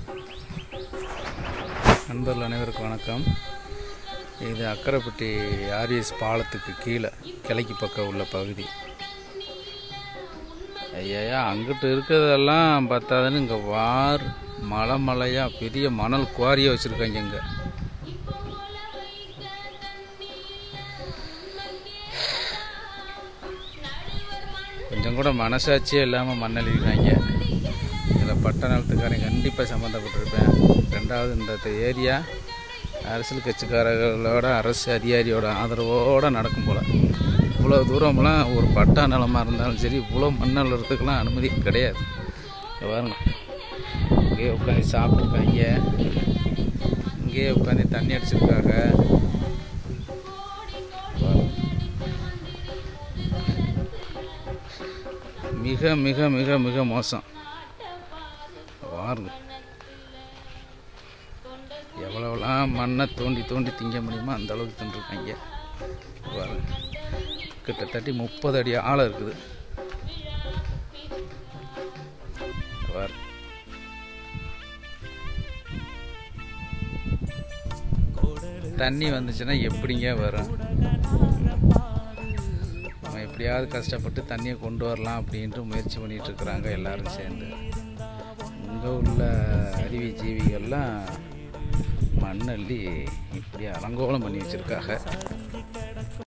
நண்பர்கள் அனைவருக்கும் வணக்கம் இது அக்கரைப்பட்டி ஆர்எஸ் பாலத்துக்கு கீழே கிழக்கு பக்கம் உள்ள பகுதி ஐயா அங்கிட்டு இருக்கிறதெல்லாம் பத்தாதுன்னு இங்கே வார் மலை மலையாக பெரிய மணல் குவாரியாக வச்சுருக்காங்க இங்கே கொஞ்சம் கூட மனசாட்சியே இல்லாமல் மண்ணழிக்கிறாங்க இதில் பட்ட நிலத்துக்காரன் கண்டிப்பாக சம்மந்தப்பட்டிருப்பேன் ரெண்டாவது இந்த ஏரியா அரசியல் கட்சிக்காரர்களோட அரசு அதிகாரியோட ஆதரவோடு நடக்கும் போல் இவ்வளோ தூரம்லாம் ஒரு பட்டா நிலமாக இருந்தாலும் சரி இவ்வளோ மண் அள்ளுறதுக்கெல்லாம் அனுமதி கிடையாது இங்க பாருங்க இங்கேயே உட்காந்து சாப்பிட்ருக்காங்க இங்கேயே உட்காந்து தண்ணி அடிச்சிருக்காங்க பாருங்க. மிக மிக மிக மிக மோசம் பாருங்க எவ்வளோலாம் மண்ணை தோண்டி தோண்டி திங்க முடியுமோ அந்த அளவுக்கு தின்றுருக்காங்க பாருங்க கிட்டத்தட்ட முப்பது அடி ஆழம் இருக்குது பாருங்க தண்ணி வந்துச்சுன்னா எப்படிங்க வரும் நம்ம எப்படியாவது கஷ்டப்பட்டு தண்ணியை கொண்டு வரலாம் அப்படின்ட்டு முயற்சி பண்ணிட்டு இருக்கிறாங்க எல்லாரும் சேர்ந்து இங்கே உள்ள அருவி ஜீவிகள்லாம் மண்ணள்ளி இப்படி அலங்கோலம் பண்ணி வச்சுருக்காங்க